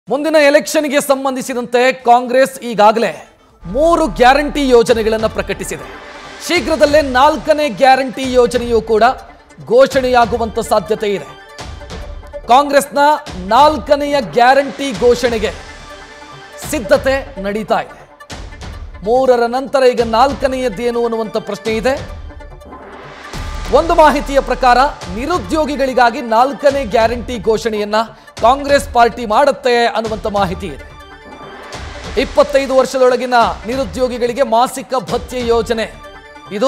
ಮುಂದಿನ ಎಲೆಕ್ಷನ್ಗೆ ಸಂಬಂಧಿಸಿದಂತೆ ಕಾಂಗ್ರೆಸ್ ಈಗಾಗಲೇ ಮೂರು ಗ್ಯಾರಂಟಿ ಯೋಜನೆಗಳನ್ನು ಪ್ರಕಟಿಸಿದೆ ಶೀಘ್ರದಲ್ಲೇ ನಾಲ್ಕನೇ ಗ್ಯಾರಂಟಿ ಯೋಜನೆಯೂ ಕೂಡ ಘೋಷಣೆಯಾಗುವಂತ ಸಾಧ್ಯತೆ ಇದೆ ಕಾಂಗ್ರೆಸ್ನ ನಾಲ್ಕನೆಯ ಗ್ಯಾರಂಟಿ ಘೋಷಣೆಗೆ ಸಿದ್ಧತೆ ನಡೀತಾ ಇದೆ ಮೂರರ ನಂತರ ಈಗ ನಾಲ್ಕನೆಯದ್ದೇನು ಅನ್ನುವಂಥ ಪ್ರಶ್ನೆ ಇದೆ ಒಂದು ಮಾಹಿತಿಯ ಪ್ರಕಾರ ನಿರುದ್ಯೋಗಿಗಳಿಗಾಗಿ ನಾಲ್ಕನೇ ಗ್ಯಾರಂಟಿ ಘೋಷಣೆಯನ್ನ ಕಾಂಗ್ರೆಸ್ ಪಾರ್ಟಿ ಮಾಡುತ್ತೆ ಅನ್ನುವಂಥ ಮಾಹಿತಿ ಇದೆ ಇಪ್ಪತ್ತೈದು ವರ್ಷದೊಳಗಿನ ನಿರುದ್ಯೋಗಿಗಳಿಗೆ ಮಾಸಿಕ ಭತ್ಯೆ ಯೋಜನೆ ಇದು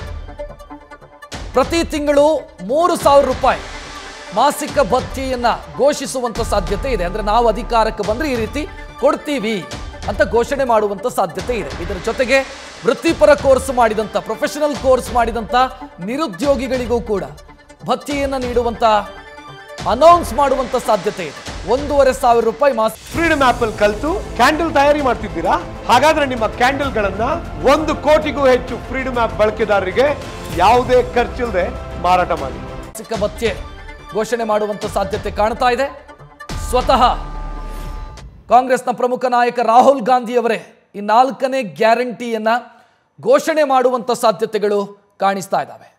ಪ್ರತಿ ತಿಂಗಳು ಮೂರು ಸಾವಿರ ರೂಪಾಯಿ ಮಾಸಿಕ ಭತ್ಯೆಯನ್ನ ಘೋಷಿಸುವಂತ ಸಾಧ್ಯತೆ ಇದೆ ಅಂದ್ರೆ ನಾವು ಅಧಿಕಾರಕ್ಕೆ ಬಂದ್ರೆ ಈ ರೀತಿ ಕೊಡ್ತೀವಿ ಅಂತ ಘೋಷಣೆ ಮಾಡುವಂತ ಸಾಧ್ಯತೆ ಇದೆ ಇದರ ಜೊತೆಗೆ ವೃತ್ತಿಪರ ಕೋರ್ಸ್ ಮಾಡಿದಂತ ಪ್ರೊಫೆಷನಲ್ ಕೋರ್ಸ್ ಮಾಡಿದಂತ ನಿರುದ್ಯೋಗಿಗಳಿಗೂ ಕೂಡ ಭತ್ಯೆಯನ್ನ ನೀಡುವಂತ ಅನೌನ್ಸ್ ಮಾಡುವಂತ ಸಾಧ್ಯತೆ ಇದೆ ಒಂದೂವರೆ ಸಾವಿರ ರೂಪಾಯಿ ಮಾಸ ಫ್ರೀಡಮ್ ಆಪ್ ಅಲ್ಲಿ ಕಲ್ತು ಕ್ಯಾಂಡಲ್ ತಯಾರಿ ಮಾಡ್ತಿದ್ದೀರಾ ಹಾಗಾದ್ರೆ ನಿಮ್ಮ ಕ್ಯಾಂಡಲ್ ಗಳನ್ನ ಒಂದು ಕೋಟಿಗೂ ಹೆಚ್ಚು ಫ್ರೀಡಮ್ ಆಪ್ ಬಳಕೆದಾರರಿಗೆ ಯಾವುದೇ ಖರ್ಚಿಲ್ಲದೆ ಮಾರಾಟ ಮಾಡಿ ಮಾಸಿಕ ಭತ್ಯೆ ಘೋಷಣೆ ಮಾಡುವಂತ ಸಾಧ್ಯತೆ ಕಾಣ್ತಾ ಇದೆ ಸ್ವತಃ ಕಾಂಗ್ರೆಸ್ನ ಪ್ರಮುಖ ನಾಯಕ ರಾಹುಲ್ ಗಾಂಧಿಯವರೇ ಈ ನಾಲ್ಕನೇ ಗ್ಯಾರಂಟಿಯನ್ನ ಘೋಷಣೆ ಮಾಡುವಂತ ಸಾಧ್ಯತೆಗಳು ಕಾಣಿಸ್ತಾ ಇದ್ದಾವೆ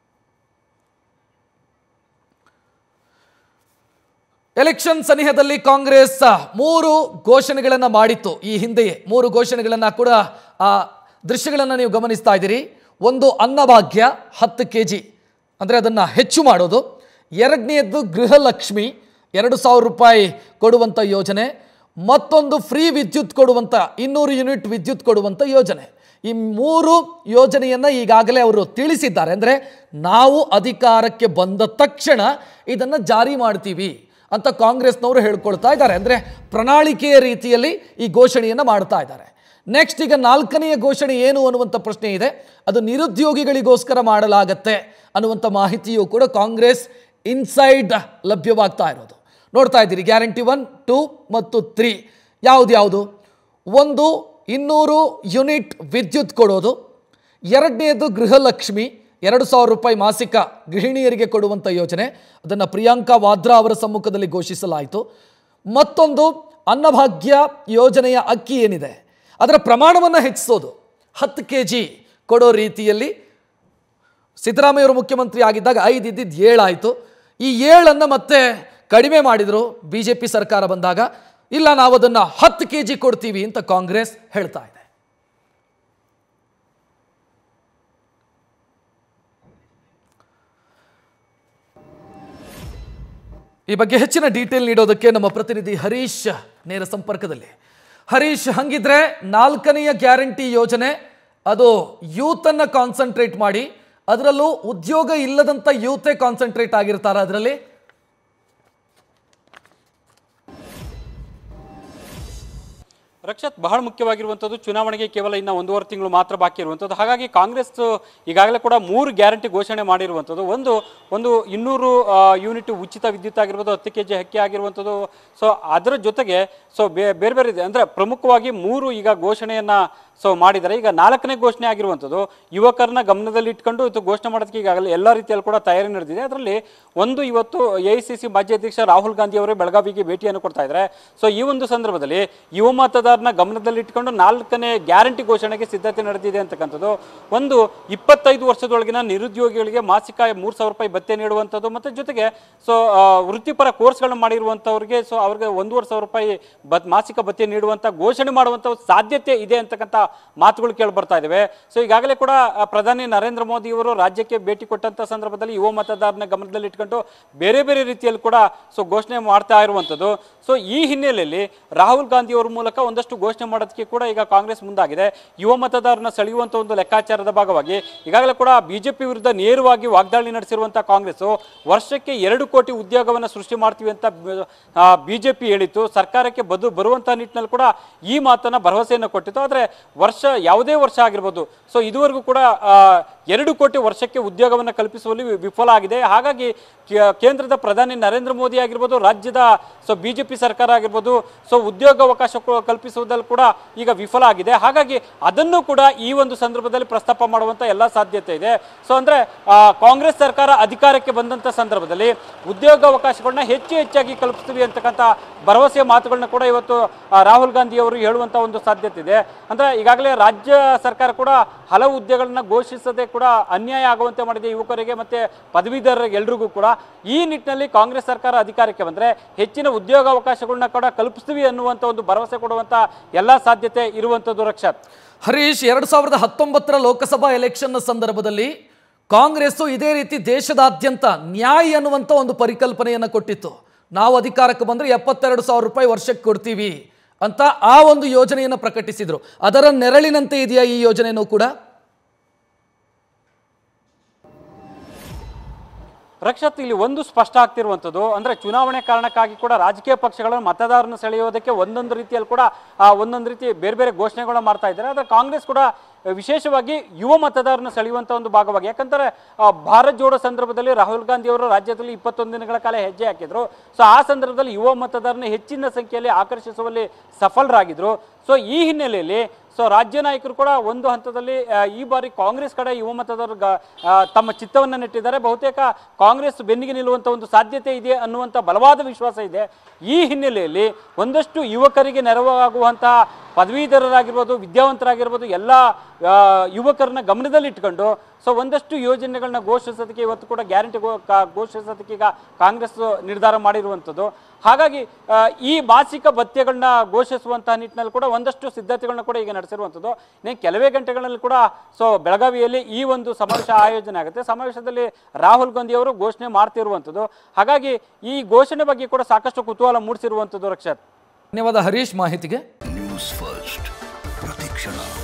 ಎಲೆಕ್ಷನ್ ಸನಿಹದಲ್ಲಿ ಕಾಂಗ್ರೆಸ್ ಮೂರು ಘೋಷಣೆಗಳನ್ನು ಮಾಡಿತ್ತು ಈ ಹಿಂದೆಯೇ ಮೂರು ಘೋಷಣೆಗಳನ್ನು ಕೂಡ ಆ ದೃಶ್ಯಗಳನ್ನು ನೀವು ಗಮನಿಸ್ತಾ ಇದ್ದೀರಿ ಒಂದು ಅನ್ನಭಾಗ್ಯ ಹತ್ತು ಕೆ ಜಿ ಅಂದರೆ ಅದನ್ನು ಹೆಚ್ಚು ಮಾಡೋದು ಎರಡನೆಯದ್ದು ಗೃಹಲಕ್ಷ್ಮಿ ಎರಡು ಸಾವಿರ ರೂಪಾಯಿ ಕೊಡುವಂಥ ಯೋಜನೆ ಮತ್ತೊಂದು ಫ್ರೀ ವಿದ್ಯುತ್ ಕೊಡುವಂಥ ಇನ್ನೂರು ಯೂನಿಟ್ ವಿದ್ಯುತ್ ಕೊಡುವಂಥ ಯೋಜನೆ ಈ ಮೂರು ಯೋಜನೆಯನ್ನು ಈಗಾಗಲೇ ಅವರು ತಿಳಿಸಿದ್ದಾರೆ ಅಂದರೆ ನಾವು ಅಧಿಕಾರಕ್ಕೆ ಬಂದ ತಕ್ಷಣ ಇದನ್ನು ಜಾರಿ ಮಾಡ್ತೀವಿ ಅಂತ ಕಾಂಗ್ರೆಸ್ನವರು ಹೇಳ್ಕೊಳ್ತಾ ಇದ್ದಾರೆ ಅಂದರೆ ಪ್ರಣಾಳಿಕೆಯ ರೀತಿಯಲ್ಲಿ ಈ ಘೋಷಣೆಯನ್ನು ಮಾಡ್ತಾ ಇದ್ದಾರೆ ನೆಕ್ಸ್ಟ್ ಈಗ ನಾಲ್ಕನೆಯ ಘೋಷಣೆ ಏನು ಅನ್ನುವಂಥ ಪ್ರಶ್ನೆ ಇದೆ ಅದು ನಿರುದ್ಯೋಗಿಗಳಿಗೋಸ್ಕರ ಮಾಡಲಾಗತ್ತೆ ಅನ್ನುವಂಥ ಮಾಹಿತಿಯು ಕೂಡ ಕಾಂಗ್ರೆಸ್ ಇನ್ಸೈಡ್ ಲಭ್ಯವಾಗ್ತಾ ಇರೋದು ನೋಡ್ತಾ ಇದ್ದೀರಿ ಗ್ಯಾರಂಟಿ ಒನ್ ಟೂ ಮತ್ತು ತ್ರೀ ಯಾವುದು ಯಾವುದು ಒಂದು ಇನ್ನೂರು ಯೂನಿಟ್ ವಿದ್ಯುತ್ ಕೊಡೋದು ಎರಡನೆಯದು ಗೃಹಲಕ್ಷ್ಮಿ ಎರಡು ಸಾವಿರ ರೂಪಾಯಿ ಮಾಸಿಕ ಗೃಹಿಣಿಯರಿಗೆ ಕೊಡುವಂಥ ಯೋಜನೆ ಅದನ್ನು ಪ್ರಿಯಾಂಕಾ ವಾದ್ರಾ ಅವರ ಸಮ್ಮುಖದಲ್ಲಿ ಘೋಷಿಸಲಾಯಿತು ಮತ್ತೊಂದು ಅನ್ನಭಾಗ್ಯ ಯೋಜನೆಯ ಅಕ್ಕಿ ಏನಿದೆ ಅದರ ಪ್ರಮಾಣವನ್ನು ಹೆಚ್ಚಿಸೋದು ಹತ್ತು ಕೆ ಜಿ ಕೊಡೋ ರೀತಿಯಲ್ಲಿ ಸಿದ್ದರಾಮಯ್ಯವರು ಮುಖ್ಯಮಂತ್ರಿ ಆಗಿದ್ದಾಗ ಐದು ಇದ್ದಿದ್ದು ಏಳಾಯಿತು ಈ ಏಳನ್ನು ಮತ್ತೆ ಕಡಿಮೆ ಮಾಡಿದರು ಬಿ ಜೆ ಪಿ ಸರ್ಕಾರ ಬಂದಾಗ ಇಲ್ಲ ನಾವು ಅದನ್ನು ಹತ್ತು ಕೆ ಜಿ ಕೊಡ್ತೀವಿ ಅಂತ ಕಾಂಗ್ರೆಸ್ ಹೇಳ್ತಾ ಇದೆ ಈ ಬಗ್ಗೆ ಹೆಚ್ಚಿನ ಡೀಟೇಲ್ ನೀಡೋದಕ್ಕೆ ನಮ್ಮ ಪ್ರತಿನಿಧಿ ಹರೀಶ್ ನೇರ ಸಂಪರ್ಕದಲ್ಲಿ ಹರೀಶ್ ಹಂಗಿದ್ರೆ ನಾಲ್ಕನೆಯ ಗ್ಯಾರಂಟಿ ಯೋಜನೆ ಅದು ಯೂತನ್ನು ಕಾನ್ಸಂಟ್ರೇಟ್ ಮಾಡಿ ಅದರಲ್ಲೂ ಉದ್ಯೋಗ ಇಲ್ಲದಂಥ ಯೂತೇ ಕಾನ್ಸಂಟ್ರೇಟ್ ಆಗಿರ್ತಾರ ಅದರಲ್ಲಿ ರಕ್ಷತ್ ಬಹಳ ಮುಖ್ಯವಾಗಿರುವಂಥದ್ದು ಚುನಾವಣೆಗೆ ಕೇವಲ ಇನ್ನು ಒಂದೂವರೆ ತಿಂಗಳು ಮಾತ್ರ ಬಾಕಿ ಇರುವಂಥದ್ದು ಹಾಗಾಗಿ ಕಾಂಗ್ರೆಸ್ ಈಗಾಗಲೇ ಕೂಡ ಮೂರು ಗ್ಯಾರಂಟಿ ಘೋಷಣೆ ಮಾಡಿರುವಂಥದ್ದು ಒಂದು ಒಂದು ಇನ್ನೂರು ಆ, ಯೂನಿಟ್ ಉಚಿತ ವಿದ್ಯುತ್ ಆಗಿರ್ಬೋದು ಹತ್ತು ಕೆ ಜಿ ಅಕ್ಕಿ ಆಗಿರುವಂಥದ್ದು ಸೊ ಅದರ ಜೊತೆಗೆ ಸೊ ಬೇರೆ ಬೇರೆ ಇದೆ ಅಂದರೆ ಪ್ರಮುಖವಾಗಿ ಮೂರು ಈಗ ಘೋಷಣೆಯನ್ನ ಸೊ ಮಾಡಿದ್ದಾರೆ ಈಗ ನಾಲ್ಕನೇ ಘೋಷಣೆ ಆಗಿರುವಂಥದ್ದು ಯುವಕರನ್ನ ಗಮನದಲ್ಲಿ ಇಟ್ಕೊಂಡು ಇದು ಘೋಷಣೆ ಮಾಡೋದಕ್ಕೆ ಈಗಾಗಲೇ ಎಲ್ಲ ರೀತಿಯಲ್ಲಿ ಕೂಡ ತಯಾರಿ ನಡೆದಿದೆ ಅದರಲ್ಲಿ ಒಂದು ಇವತ್ತು ಎ ಸಿ ಸಿ ಮಾಜಿ ಅಧ್ಯಕ್ಷ ರಾಹುಲ್ ಗಾಂಧಿ ಅವರೇ ಬೆಳಗಾವಿಗೆ ಭೇಟಿಯನ್ನು ಕೊಡ್ತಾ ಇದ್ದಾರೆ ಸೊ ಈ ಒಂದು ಸಂದರ್ಭದಲ್ಲಿ ಯುವ ಮತದಾರನ ಗಮನದಲ್ಲಿ ಇಟ್ಕೊಂಡು ನಾಲ್ಕನೇ ಗ್ಯಾರಂಟಿ ಘೋಷಣೆಗೆ ಸಿದ್ಧತೆ ನಡೆದಿದೆ ಅಂತಕ್ಕಂಥದ್ದು ಒಂದು ಇಪ್ಪತ್ತೈದು ವರ್ಷದೊಳಗಿನ ನಿರುದ್ಯೋಗಿಗಳಿಗೆ ಮಾಸಿಕ ಮೂರು ಸಾವಿರ ರೂಪಾಯಿ ಭತ್ಯೆ ನೀಡುವಂಥದ್ದು ಮತ್ತು ಜೊತೆಗೆ ಸೊ ವೃತ್ತಿಪರ ಕೋರ್ಸ್ಗಳನ್ನು ಮಾಡಿರುವಂಥವ್ರಿಗೆ ಸೊ ಅವ್ರಿಗೆ ಒಂದೂವರೆ ಸಾವಿರ ರೂಪಾಯಿ ಬತ್ ಮಾಸಿಕ ಭತ್ಯೆ ನೀಡುವಂಥ ಘೋಷಣೆ ಮಾಡುವಂಥ ಸಾಧ್ಯತೆ ಇದೆ ಅಂತಕ್ಕಂಥ ಮಾತುಗಳು ಕೇಳಿ ಬರ್ತಾ ಇದ್ದಾವೆ ಸೊ ಈಗಾಗಲೇ ಕೂಡ ಆ, ಪ್ರಧಾನಿ ನರೇಂದ್ರ ಮೋದಿ ಅವರು ರಾಜ್ಯಕ್ಕೆ ಭೇಟಿ ಕೊಟ್ಟಂತ ಸಂದರ್ಭದಲ್ಲಿ ಯುವ ಮತದಾರನ ಗಮನದಲ್ಲಿ ಇಟ್ಕೊಂಡು ಬೇರೆ ಬೇರೆ ರೀತಿಯಲ್ಲಿ ಕೂಡ ಸೊ ಘೋಷಣೆ ಮಾಡ್ತಾ ಇರುವಂಥದ್ದು ಸೊ ಈ ಹಿನ್ನೆಲೆಯಲ್ಲಿ ರಾಹುಲ್ ಗಾಂಧಿ ಅವರ ಮೂಲಕ ಒಂದಷ್ಟು ಘೋಷಣೆ ಮಾಡೋದಕ್ಕೆ ಕೂಡ ಈಗ ಕಾಂಗ್ರೆಸ್ ಮುಂದಾಗಿದೆ ಯುವ ಮತದಾರನ ಸೆಳೆಯುವಂಥ ಒಂದು ಲೆಕ್ಕಾಚಾರದ ಭಾಗವಾಗಿ ಈಗಾಗಲೇ ಕೂಡ ಬಿಜೆಪಿ ವಿರುದ್ಧ ನೇರವಾಗಿ ವಾಗ್ದಾಳಿ ನಡೆಸಿರುವಂಥ ಕಾಂಗ್ರೆಸ್ ವರ್ಷಕ್ಕೆ ಎರಡು ಕೋಟಿ ಉದ್ಯೋಗವನ್ನು ಸೃಷ್ಟಿ ಮಾಡ್ತೀವಿ ಅಂತ ಬಿಜೆಪಿ ಹೇಳಿತ್ತು ಸರ್ಕಾರಕ್ಕೆ ಬದು ಬರುವಂಥ ನಿಟ್ಟಿನಲ್ಲಿ ಕೂಡ ಈ ಮಾತನ್ನ ಭರವಸೆಯನ್ನು ಕೊಟ್ಟಿತ್ತು ಆದರೆ ವರ್ಷ ಯಾವುದೇ ವರ್ಷ ಆಗಿರ್ಬೋದು ಸೊ ಇದುವರೆಗೂ ಕೂಡ ಆ, ಎರಡು ಕೋಟಿ ವರ್ಷಕ್ಕೆ ಉದ್ಯೋಗವನ್ನು ಕಲ್ಪಿಸುವಲ್ಲಿ ವಿ- ವಿಫಲ ಆಗಿದೆ ಹಾಗಾಗಿ ಕೇ- ಕೇಂದ್ರದ ಪ್ರಧಾನಿ ನರೇಂದ್ರ ಮೋದಿ ಆಗಿರ್ಬೋದು ರಾಜ್ಯದ ಸೊ ಬಿ ಜೆ ಪಿ ಸರ್ಕಾರ ಆಗಿರ್ಬೋದು ಸೊ ಉದ್ಯೋಗಾವಕಾಶ ಕೊ- ಕಲ್ಪಿಸುವುದಲ್ಲಿ ಕೂಡ ಈಗ ವಿಫಲ ಆಗಿದೆ ಹಾಗಾಗಿ ಅದನ್ನು ಕೂಡ ಈ ಒಂದು ಸಂದರ್ಭದಲ್ಲಿ ಪ್ರಸ್ತಾಪ ಮಾಡುವಂತ ಎಲ್ಲ ಸಾಧ್ಯತೆ ಇದೆ ಸೊ ಅಂದ್ರೆ ಆ, ಕಾಂಗ್ರೆಸ್ ಸರ್ಕಾರ ಅಧಿಕಾರಕ್ಕೆ ಬಂದಂತ ಸಂದರ್ಭದಲ್ಲಿ ಉದ್ಯೋಗಾವಕಾಶಗಳನ್ನ ಹೆಚ್ಚು ಹೆಚ್ಚಾಗಿ ಕಲ್ಪಿಸ್ತೀವಿ ಅಂತಕ್ಕಂಥ ಭರವಸೆಯ ಮಾತುಗಳನ್ನ ಕೂಡ ಇವತ್ತು ಆ, ರಾಹುಲ್ ಗಾಂಧಿ ಅವರು ಹೇಳುವಂತ ಒಂದು ಸಾಧ್ಯತೆ ಇದೆ ಅಂದ್ರೆ ಈಗಾಗಲೇ ರಾಜ್ಯ ಸರ್ಕಾರ ಕೂಡ ಹಲವು ಹುದ್ದೆಗಳನ್ನ ಘೋಷಿಸದೆ ಕೂಡ ಅನ್ಯಾಯ ಆಗುವಂತೆ ಮಾಡಿದೆ ಯುವಕರಿಗೆ ಮತ್ತೆ ಪದವೀಧರರಿಗೆ ಎಲ್ರಿಗೂ ಕೂಡ ಈ ನಿಟ್ಟಿನಲ್ಲಿ ಕಾಂಗ್ರೆಸ್ ಸರ್ಕಾರ ಅಧಿಕಾರಕ್ಕೆ ಬಂದ್ರೆ ಹೆಚ್ಚಿನ ಉದ್ಯೋಗಾವಕಾಶಗಳನ್ನ ಕೂಡ ಕಲ್ಪಿಸ್ತೀವಿ ಅನ್ನುವಂತ ಒಂದು ಭರವಸೆ ಕೊಡುವಂತ ಎಲ್ಲಾ ಸಾಧ್ಯತೆ ಇರುವಂತದ್ದು ರಕ್ಷಾತ್ ಹರೀಶ್ ಎರಡು ಸಾವಿರದ ಹತ್ತೊಂಬತ್ತರ ಲೋಕಸಭಾ ಎಲೆಕ್ಷನ್ನ ಸಂದರ್ಭದಲ್ಲಿ ಕಾಂಗ್ರೆಸ್ಸು ಇದೇ ರೀತಿ ದೇಶದಾದ್ಯಂತ ನ್ಯಾಯ ಅನ್ನುವಂಥ ಒಂದು ಪರಿಕಲ್ಪನೆಯನ್ನು ಕೊಟ್ಟಿತ್ತು ನಾವು ಅಧಿಕಾರಕ್ಕೆ ಬಂದರೆ ಎಪ್ಪತ್ತೆರಡು ಸಾವಿರ ರೂಪಾಯಿ ವರ್ಷಕ್ಕೆ ಕೊಡ್ತೀವಿ ಅಂತ ಆ ಒಂದು ಯೋಜನೆಯನ್ನು ಪ್ರಕಟಿಸಿದ್ರು ಅದರ ನೆರಳಿನಂತೆ ಇದೆಯಾ ಈ ಯೋಜನೆಯೂ ಕೂಡ ರಕ್ಷತ್ ಇಲ್ಲಿ ಒಂದು ಸ್ಪಷ್ಟ ಆಗ್ತಿರುವಂಥದ್ದು ಅಂದ್ರೆ ಚುನಾವಣೆ ಕಾರಣಕ್ಕಾಗಿ ಕೂಡ ರಾಜಕೀಯ ಪಕ್ಷಗಳನ್ನು ಮತದಾರರನ್ನು ಸೆಳೆಯೋದಕ್ಕೆ ಒಂದೊಂದು ರೀತಿಯಲ್ಲಿ ಕೂಡ ಆ, ಒಂದೊಂದು ರೀತಿ ಬೇರೆ ಬೇರೆ ಘೋಷಣೆಗಳನ್ನ ಮಾಡ್ತಾ ಇದ್ದಾರೆ ಆದರೆ ಕಾಂಗ್ರೆಸ್ ಕೂಡ ವಿಶೇಷವಾಗಿ ಯುವ ಮತದಾರರನ್ನು ಸೆಳೆಯುವಂಥ ಒಂದು ಭಾಗವಾಗಿ ಯಾಕಂದ್ರೆ ಆ, ಭಾರತ್ ಜೋಡೋ ಸಂದರ್ಭದಲ್ಲಿ ರಾಹುಲ್ ಗಾಂಧಿ ಅವರು ರಾಜ್ಯದಲ್ಲಿ ಇಪ್ಪತ್ತೊಂದು ದಿನಗಳ ಕಾಲ ಹೆಜ್ಜೆ ಹಾಕಿದ್ರು ಸೊ ಆ ಸಂದರ್ಭದಲ್ಲಿ ಯುವ ಮತದಾರನ ಹೆಚ್ಚಿನ ಸಂಖ್ಯೆಯಲ್ಲಿ ಆಕರ್ಷಿಸುವಲ್ಲಿ ಸಫಲರಾಗಿದ್ರು ಸೊ ಈ ಹಿನ್ನೆಲೆಯಲ್ಲಿ ಸೊ ರಾಜ್ಯ ನಾಯಕರು ಕೂಡ ಒಂದು ಹಂತದಲ್ಲಿ ಆ, ಈ ಬಾರಿ ಕಾಂಗ್ರೆಸ್ ಕಡೆ ಯುವ ಮತದಾರರು ಗ- ಆ, ತಮ್ಮ ಚಿತ್ತವನ್ನು ನೆಟ್ಟಿದ್ದಾರೆ ಬಹುತೇಕ ಕಾಂಗ್ರೆಸ್ ಬೆನ್ನಿಗೆ ನಿಲ್ಲುವಂಥ ಒಂದು ಸಾಧ್ಯತೆ ಇದೆ ಅನ್ನುವಂಥ ಬಲವಾದ ವಿಶ್ವಾಸ ಇದೆ ಈ ಹಿನ್ನೆಲೆಯಲ್ಲಿ ಒಂದಷ್ಟು ಯುವಕರಿಗೆ ನೆರವಾಗುವಂತಹ ಪದವೀಧರರಾಗಿರ್ಬೋದು ವಿದ್ಯಾವಂತರಾಗಿರ್ಬೋದು ಎಲ್ಲ ಆ, ಯುವಕರನ್ನ ಗಮನದಲ್ಲಿಟ್ಕೊಂಡು ಸೊ ಒಂದಷ್ಟು ಯೋಜನೆಗಳನ್ನ ಘೋಷಿಸೋದಕ್ಕೆ ಇವತ್ತು ಕೂಡ ಗ್ಯಾರಂಟಿ ಘೋಷಿಸೋದಕ್ಕೆ ಈಗ ಕಾಂಗ್ರೆಸ್ ನಿರ್ಧಾರ ಮಾಡಿರುವಂಥದ್ದು ಹಾಗಾಗಿ ಆ, ಈ ಮಾಸಿಕ ಭತ್ಯೆಗಳನ್ನ ಘೋಷಿಸುವಂತಹ ನಿಟ್ಟಿನಲ್ಲಿ ಕೂಡ ಒಂದಷ್ಟು ಸಿದ್ಧತೆಗಳನ್ನ ಕೂಡ ಈಗ ನಡೆಸಿರುವಂಥದ್ದು ಇನ್ನು ಕೆಲವೇ ಗಂಟೆಗಳಲ್ಲಿ ಕೂಡ ಸೊ ಬೆಳಗಾವಿಯಲ್ಲಿ ಈ ಒಂದು ಸಮಾವೇಶ ಆಯೋಜನೆ ಆಗುತ್ತೆ ಸಮಾವೇಶದಲ್ಲಿ ರಾಹುಲ್ ಗಾಂಧಿ ಅವರು ಘೋಷಣೆ ಮಾಡ್ತಿರುವಂಥದ್ದು ಹಾಗಾಗಿ ಈ ಘೋಷಣೆ ಬಗ್ಗೆ ಕೂಡ ಸಾಕಷ್ಟು ಕುತೂಹಲ ಮೂಡಿಸಿರುವಂಥದ್ದು ರಕ್ಷತ್ ಧನ್ಯವಾದ ಹರೀಶ್ ಮಾಹಿತಿಗೆ ನ್ಯೂಸ್ ಫಸ್ಟ್ ಪ್ರತಿಕ್ಷಣ